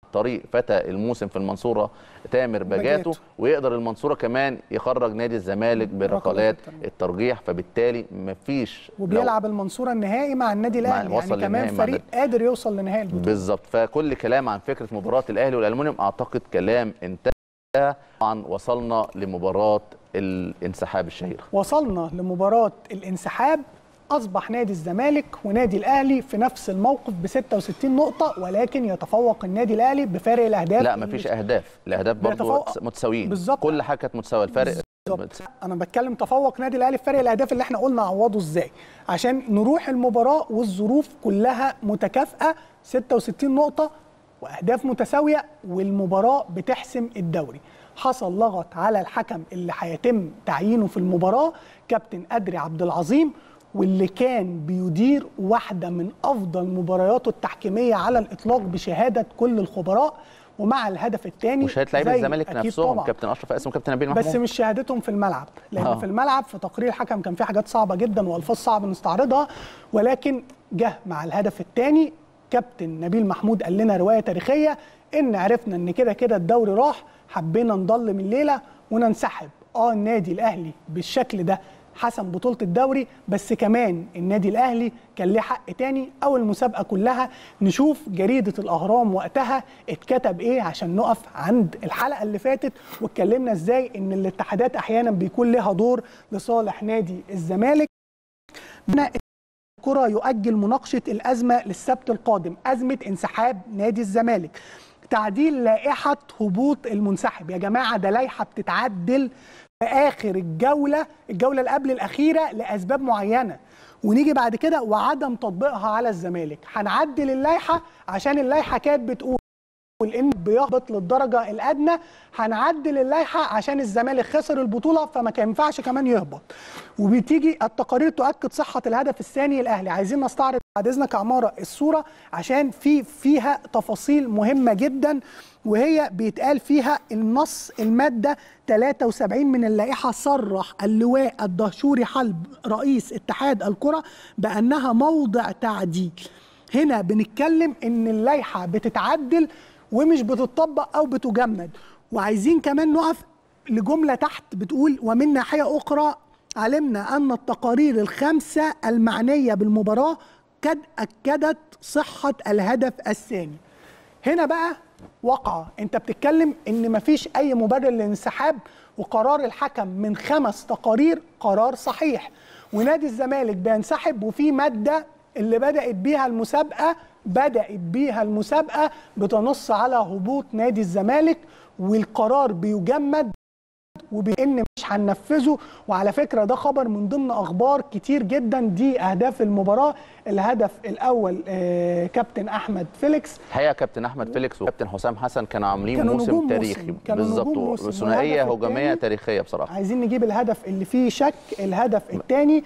طريق فتى الموسم في المنصوره تامر باجاتو باجاتو. ويقدر المنصوره كمان يخرج نادي الزمالك بركلات الترجيح. الترجيح فبالتالي مفيش لو- وبيلعب المنصوره النهائي مع النادي مع- الاهلي يعني وصل كمان للنهائي مع فريق قادر يوصل لنهائي البطوله بالظبط فكل كلام عن فكره مباراه الاهلي والالومنيوم اعتقد كلام انتهى طبعا وصلنا لمباراه الانسحاب الشهيره وصلنا لمباراة الانسحاب أصبح نادي الزمالك ونادي الأهلي في نفس الموقف ب 66 نقطة ولكن يتفوق النادي الأهلي بفارق الأهداف لا مفيش اهداف الاهداف برضه بيتفوق- متساويين بالظبط. كل حاجه كانت متساويه الفرق بالظبط انا بتكلم تفوق نادي الاهلي في فرق الاهداف اللي احنا قلنا عوضه ازاي عشان نروح المباراه والظروف كلها متكافئه 66 نقطه واهداف متساويه والمباراه بتحسم الدوري حصل لغط على الحكم اللي هيتم تعيينه في المباراه كابتن ادري عبد العظيم واللي كان بيدير واحده من افضل مبارياته التحكيميه على الاطلاق بشهاده كل الخبراء ومع الهدف الثاني وشهاده لعيبه الزمالك نفسهم كابتن اشرف قاسم وكابتن نبيل محمود بس مش شهادتهم في الملعب لان آه. في الملعب في تقرير الحكم كان في حاجات صعبه جدا والفاظ صعب نستعرضها ولكن جه مع الهدف الثاني كابتن نبيل محمود قال لنا روايه تاريخيه ان عرفنا ان كده كده الدوري راح حبينا نضلم الليله وننسحب اه النادي الاهلي بالشكل ده حسم بطولة الدوري بس كمان النادي الأهلي كان ليه حق تاني أو المسابقة كلها نشوف جريدة الأهرام وقتها اتكتب إيه عشان نقف عند الحلقة اللي فاتت واتكلمنا إزاي إن الاتحادات أحيانا بيكون لها دور لصالح نادي الزمالك بناء الكرة يؤجل مناقشة الأزمة للسبت القادم أزمة انسحاب نادي الزمالك تعديل لائحة هبوط المنسحب يا جماعة ده لائحة بتتعدل في آخر الجولة الجولة اللي قبل الأخيرة لأسباب معينة ونيجي بعد كده وعدم تطبيقها على الزمالك هنعدل اللائحة عشان اللائحة كانت بتقول ان بيهبط للدرجه الادنى هنعدل اللائحه عشان الزمالك خسر البطوله فما كان ينفعش كمان يهبط وبتيجي التقارير تؤكد صحه الهدف الثاني الاهلي عايزين نستعرض بعد اذنك يا عماره الصوره عشان في فيها تفاصيل مهمه جدا وهي بيتقال فيها النص الماده 73 من اللائحه صرح اللواء الدهشوري حلب رئيس اتحاد الكره بانها موضع تعديل هنا بنتكلم ان اللائحه بتتعدل ومش بتطبق او بتجمد وعايزين كمان نقف لجمله تحت بتقول ومن ناحيه اخرى علمنا ان التقارير الخمسه المعنيه بالمباراه قد اكدت صحه الهدف الثاني هنا بقى واقعه انت بتتكلم ان مفيش اي مبرر للانسحاب وقرار الحكم من خمس تقارير قرار صحيح ونادي الزمالك بينسحب وفي ماده اللي بدات بيها المسابقه بدات بيها المسابقه بتنص على هبوط نادي الزمالك والقرار بيجمد وبان مش هننفذه وعلى فكره ده خبر من ضمن اخبار كتير جدا دي اهداف المباراه الهدف الاول آه كابتن احمد فيليكس الحقيقه كابتن احمد فيليكس وكابتن حسام حسن كانوا عاملين كانوا موسم نجوم تاريخي موسم. كانوا نجوم بالظبط موسم. وثنائيه والهدف هجوميه التاني- تاريخيه بصراحه عايزين نجيب الهدف اللي فيه شك الهدف الثاني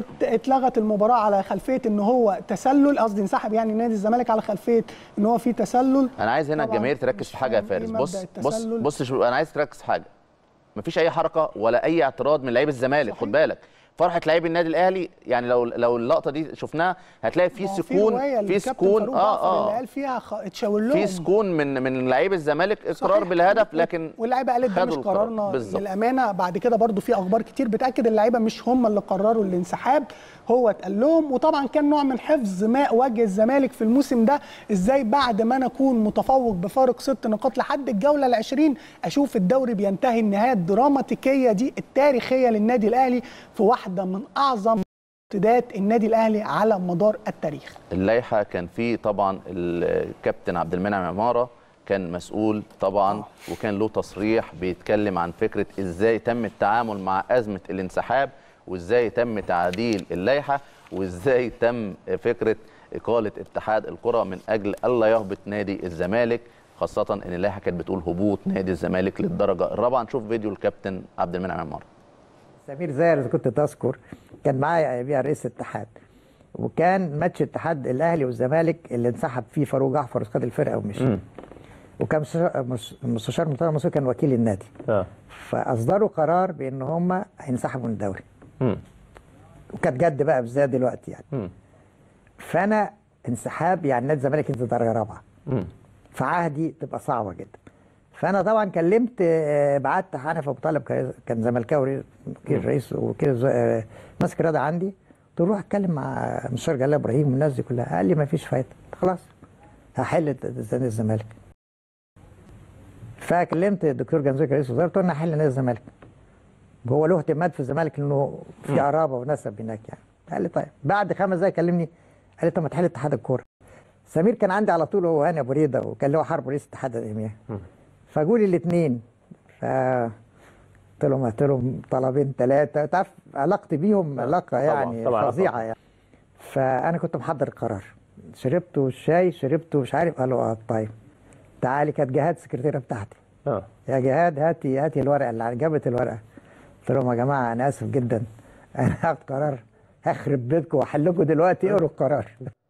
اتلغت المباراه على خلفيه ان هو تسلل قصدي انسحب يعني نادي الزمالك على خلفيه ان هو فيه تسلل انا عايز هنا طبعاً الجماهير تركز مش في حاجه يا فاهم إيه فارس مبدأ بص بص التسلل. بص شو انا عايز تركز في حاجه مفيش اي حركه ولا اي اعتراض من لعيب الزمالك خد بالك فرحه لعيب النادي الاهلي يعني لو لو اللقطه دي شفناها هتلاقي في ما هو سكون رواية في للكابتن سكون فاروق جعفر اللي اه اه قال فيها خ... اتشاور لهم في سكون من من لعيب الزمالك اقرار صحيح. بالهدف لكن واللعيبه قالت ده خدوا مش القرار. قرارنا بالظبط. للامانه بعد كده برضو في اخبار كتير بتاكد اللعيبه مش هم اللي قرروا الانسحاب هو اتقال لهم وطبعا كان نوع من حفظ ماء وجه الزمالك في الموسم ده ازاي بعد ما نكون متفوق بفارق ست نقاط لحد الجوله ال20 اشوف الدوري بينتهي النهايه الدراماتيكيه دي التاريخيه للنادي الاهلي في واحده من اعظم امتداد النادي الاهلي على مدار التاريخ اللائحه كان فيه طبعا الكابتن عبد المنعم عماره كان مسؤول طبعا وكان له تصريح بيتكلم عن فكره ازاي تم التعامل مع ازمه الانسحاب وازاي تم تعديل اللائحه وازاي تم فكره اقاله اتحاد الكره من اجل الا يهبط نادي الزمالك خاصه ان اللائحه كانت بتقول هبوط نادي الزمالك للدرجه الرابعه نشوف فيديو الكابتن عبد المنعم عماره سمير زاهر اذا كنت تذكر كان معايا اياميها رئيس الاتحاد وكان ماتش اتحاد الاهلي والزمالك اللي انسحب فيه فاروق جعفر وخد الفرقه ومشي وكان مستشار- مس- المستشار مرتضى منصور كان وكيل النادي اه فاصدروا قرار بان هم هينسحبوا من الدوري مم. وكانت جد بقى بالذات دلوقتي يعني مم. فانا انسحاب يعني نادي الزمالك ينزل درجه رابعه مم. في عهدي تبقى صعبه جدا فانا طبعا كلمت آه، بعت حنف ابو طالب كان- كان زملكاوي وكيل رئيس وكيل ز- آه، ماسك رياضه عندي قلت له روح اتكلم مع مستشار جلال ابراهيم والناس دي كلها قال لي ما فيش فايده خلاص هحل نادي الزمالك فكلمت الدكتور جنزوي رئيس وزاره قلت له انا هحل نادي الزمالك هو له اهتمام في الزمالك انه في قرابه ونسب هناك يعني قال لي طيب بعد خمس دقايق كلمني قال لي طب ما تحل اتحاد الكوره سمير كان عندي على طول هو هاني ابو ريده وكان له حرب رئيس اتحاد الايمياء فجولي الاثنين ف قلت لهم قلت لهم طلبين ثلاثه تعرف علاقتي بيهم علاقه يعني طبعاً، فظيعه طبعاً. يعني فانا كنت محضر القرار شربته الشاي شربته مش عارف قالوا اه طيب تعالي كانت جهاد السكرتيره بتاعتي اه يا جهاد هاتي هاتي الورقه اللي جابت الورقه قلت لهم يا جماعه انا اسف جدا انا هاخد قرار هخرب بيتكم واحلكم دلوقتي اقروا القرار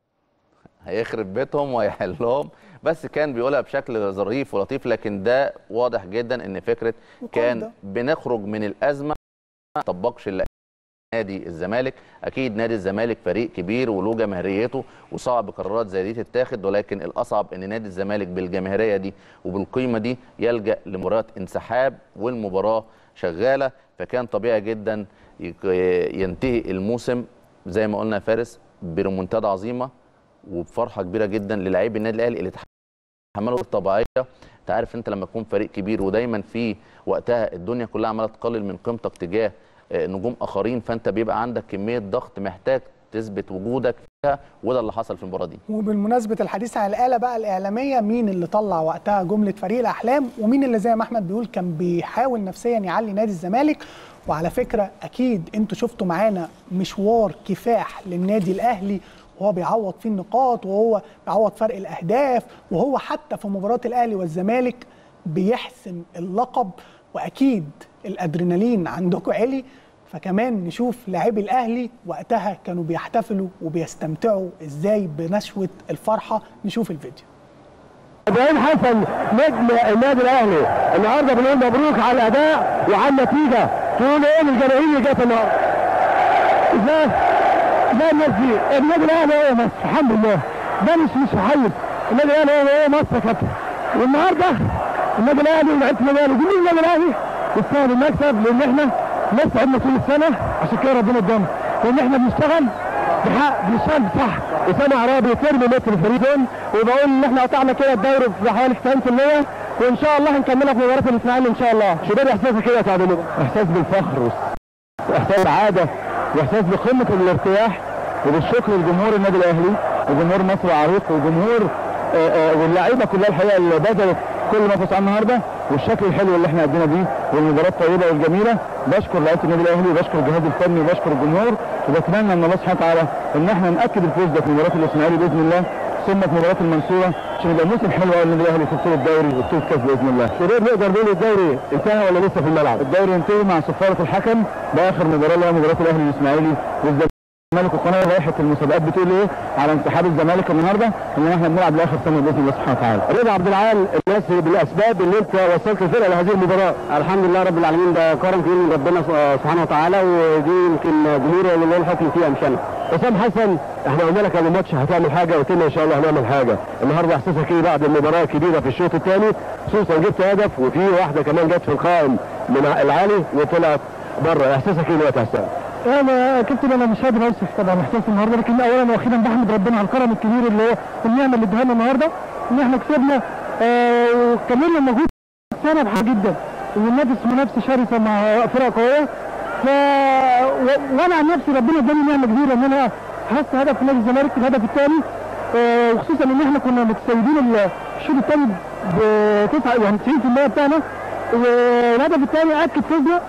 هيخرب بيتهم وهيحلهم بس كان بيقولها بشكل ظريف ولطيف لكن ده واضح جدا ان فكره كان مقايضة. بنخرج من الازمه ما طبقش اللي نادي الزمالك اكيد نادي الزمالك فريق كبير وله جماهيريته وصعب قرارات زي دي تتاخد ولكن الاصعب ان نادي الزمالك بالجماهيريه دي وبالقيمه دي يلجا لمباراه انسحاب والمباراه شغاله فكان طبيعي جدا يك- ينتهي الموسم زي ما قلنا يا فارس بريمونتادا عظيمه وبفرحه كبيره جدا للاعبي النادي الاهلي اللي تحملوا الطبيعيه انت عارف انت لما تكون فريق كبير ودايما في وقتها الدنيا كلها عماله تقلل من قيمتك تجاه آه، نجوم اخرين فانت بيبقى عندك كميه ضغط محتاج تثبت وجودك فيها وده اللي حصل في المباراه دي وبالمناسبة الحديث عن الآلة بقى الإعلامية مين اللي طلع وقتها جملة فريق الأحلام ومين اللي زي ما أحمد بيقول كان بيحاول نفسيا يعلي نادي الزمالك وعلى فكرة أكيد أنتوا شفتوا معانا مشوار كفاح للنادي الأهلي وهو بيعوض فيه النقاط وهو بيعوض فرق الأهداف وهو حتى في مباراة الأهلي والزمالك بيحسم اللقب وأكيد الأدرينالين عندكم عالي فكمان نشوف لاعبي الاهلي وقتها كانوا بيحتفلوا وبيستمتعوا ازاي بنشوه الفرحه نشوف الفيديو ابراهيم حسن نجم النادي الاهلي النهارده بنقول مبروك على الاداء وعلى النتيجه تقول ايه للجماهير اللي جت النهارده ازاي ازاي الناس دي النادي الاهلي هو مصر الحمد لله ده مش مش محيط النادي الاهلي هو هو مصر يا كابتن والنهارده النادي الاهلي ولعيبه النادي الاهلي جمهور النادي الاهلي يستاهل المكسب لان احنا لسه عندنا طول السنه عشان كده ربنا ادانا لان احنا بنشتغل بحق بنشتغل صح اسامه عرابي ترمي متر الفريقين وبقول ان احنا قطعنا كده الدوري بحوالي 90% وان شاء الله هنكملها في مباراه الاسماعيلي ان شاء الله شباب احساسك كده يا سعد احساس بالفخر واحساس بالعاده واحساس بقمه الارتياح وبالشكر لجمهور النادي الاهلي وجمهور مصر العريق وجمهور آه، آه، واللعيبه كلها الحقيقه اللي بذلت كل ما فات النهارده والشكل الحلو اللي احنا قدمنا بيه والمباراه الطيبه والجميله بشكر لعيبه النادي الاهلي وبشكر الجهاز الفني وبشكر الجمهور وبتمنى من الله سبحانه وتعالى ان احنا ناكد الفوز ده في مباراه الاسماعيلي باذن الله ثم في مباراه المنصوره عشان يبقى موسم حلو قوي للنادي الاهلي في بطوله الدوري وبطوله كاس باذن الله. شباب نقدر نقول الدوري انتهى ولا لسه في الملعب؟ الدوري انتهى مع صفاره الحكم باخر مباراه اللي هي مباراه الاهلي الاسماعيلي والزمالك وقناه لائحه المسابقات بتقول ايه على انسحاب الزمالك النهارده ان احنا بنلعب لاخر سنه باذن الله سبحانه وتعالى. رضا عبد العال الناس بالاسباب اللي انت وصلت الفرقه لهذه المباراه. الحمد لله رب العالمين ده كرم كبير من ربنا سبحانه وتعالى ودي يمكن جمهور اللي له الحكم فيها مش انا حسام حسن احنا قلنا لك قبل الماتش هتعمل حاجه قلت لنا ان شاء الله هنعمل حاجه النهارده احساسك ايه بعد المباراه الكبيره في الشوط الثاني خصوصا جبت هدف وفي واحده كمان جت في القائم من العالي وطلعت بره احساسك ايه دلوقتي يا حسام؟ انا كابتن انا مش قادر اوصف طبعا احساسي النهارده لكن اولا واخيرا بحمد ربنا على الكرم الكبير اللي هو النعمه اللي اداها لنا النهارده ان احنا كسبنا آه وكملنا مجهود سنه بحاجه جدا وننافس منافسه شرسه مع فرق قويه ف و- وانا عن نفسي ربنا اداني نعمه كبيره ان انا حرزت هدف في نادي الزمالك الهدف الثاني آه وخصوصا ان احنا كنا متسيدين الشوط الثاني ب 9 يعني 90% بتاعنا والهدف الثاني اكد فوزنا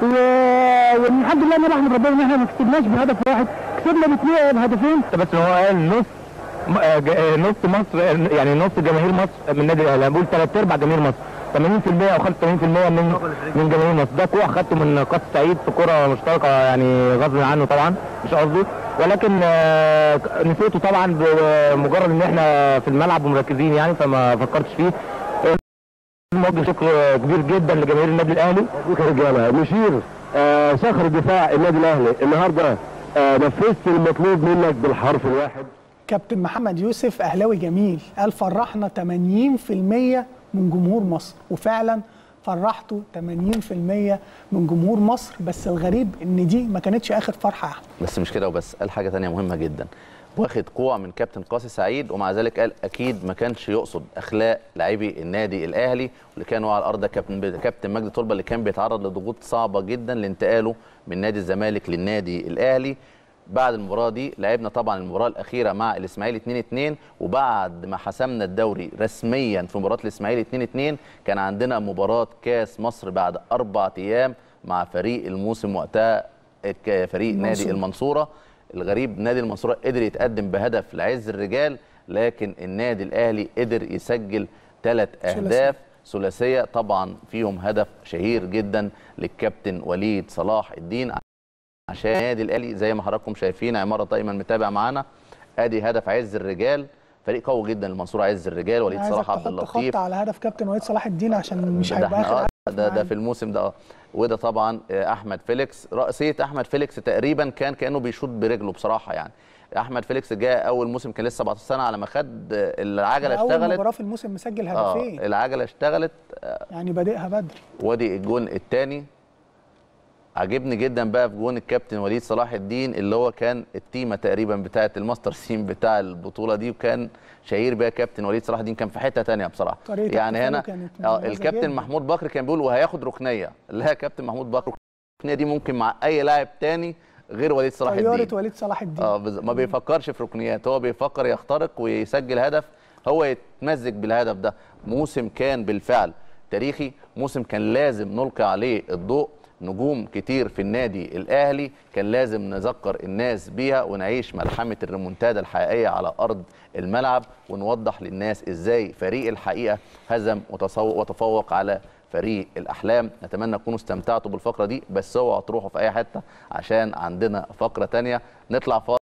و- والحمد لله ان انا احمد ربنا ان احنا ما كسبناش بهدف واحد كسبنا باثنين بهدفين بس هو قال نص م- آه، ج- آه، نص مصر آه، يعني نص جماهير مصر من النادي الاهلي انا بقول ثلاث ارباع جماهير مصر 80% او 85% من من جماهير مصر ده كوع خدته من قاس سعيد في كره مشتركه يعني غصب عنه طبعا مش قصده ولكن آه، نسيته طبعا بمجرد ان احنا في الملعب ومركزين يعني فما فكرتش فيه موجه شكر كبير جدا لجماهير النادي الاهلي مبروك يا رجاله مشير آه صخر الدفاع النادي الاهلي النهارده آه نفذت المطلوب منك بالحرف الواحد كابتن محمد يوسف اهلاوي جميل قال فرحنا 80% من جمهور مصر وفعلا فرحته 80% من جمهور مصر بس الغريب ان دي ما كانتش اخر فرحه يا احمد بس مش كده وبس قال حاجه تانية مهمه جدا واخد قوة من كابتن قاسي سعيد ومع ذلك قال اكيد ما كانش يقصد اخلاق لاعبي النادي الاهلي واللي كانوا على الارض كابتن كابتن مجدي طلبه اللي كان بيتعرض لضغوط صعبه جدا لانتقاله من نادي الزمالك للنادي الاهلي بعد المباراه دي لعبنا طبعا المباراه الاخيره مع الاسماعيلي 2 2 وبعد ما حسمنا الدوري رسميا في مباراه الاسماعيلي 2 2 كان عندنا مباراه كاس مصر بعد اربع ايام مع فريق الموسم وقتها ك- فريق نادي المنصورة. المنصوره الغريب نادي المنصوره قدر يتقدم بهدف لعز الرجال لكن النادي الاهلي قدر يسجل ثلاث اهداف ثلاثيه طبعا فيهم هدف شهير جدا للكابتن وليد صلاح الدين عشان النادي الاهلي زي ما حضراتكم شايفين عماره دايما متابع معانا ادي هدف عز الرجال فريق قوي جدا المنصوره عز الرجال وليد عايزك صلاح عبد تحط اللطيف خط على هدف كابتن وليد صلاح الدين عشان مش ده هيبقى احنا اخر اه هدف ده ده معانا. في الموسم ده اه وده طبعا آه، احمد فيليكس رأسية احمد فيليكس تقريبا كان كانه بيشوط برجله بصراحه يعني احمد فيليكس جاء اول موسم كان لسه 17 سنه على ما خد آه، العجله اول اشتغلت مباراه في الموسم مسجل اه هدفين العجله اشتغلت آه، يعني بادئها بدري وادي الجون الثاني عجبني جدا بقى في جون الكابتن وليد صلاح الدين اللي هو كان التيمه تقريبا بتاعه الماستر سين بتاع البطوله دي وكان شهير بيها كابتن وليد صلاح الدين كان في حته تانية بصراحه طريقة يعني احتفاله هنا كانت اه مميزة الكابتن جداً. محمود بكر كان بيقول وهياخد ركنيه لا كابتن محمود بكر الركنيه دي ممكن مع اي لاعب تاني غير وليد صلاح الدين طياره وليد صلاح الدين اه بز- ما بيفكرش في ركنيات هو بيفكر يخترق ويسجل هدف هو يتمزج بالهدف ده موسم كان بالفعل تاريخي موسم كان لازم نلقي عليه الضوء نجوم كتير في النادي الاهلي كان لازم نذكر الناس بيها ونعيش ملحمه الريمونتادا الحقيقيه على ارض الملعب ونوضح للناس ازاي فريق الحقيقه هزم وتصو- وتفوق على فريق الاحلام نتمنى تكونوا استمتعتوا بالفقره دي بس اوعوا تروحوا في اي حته عشان عندنا فقره تانية نطلع فاصل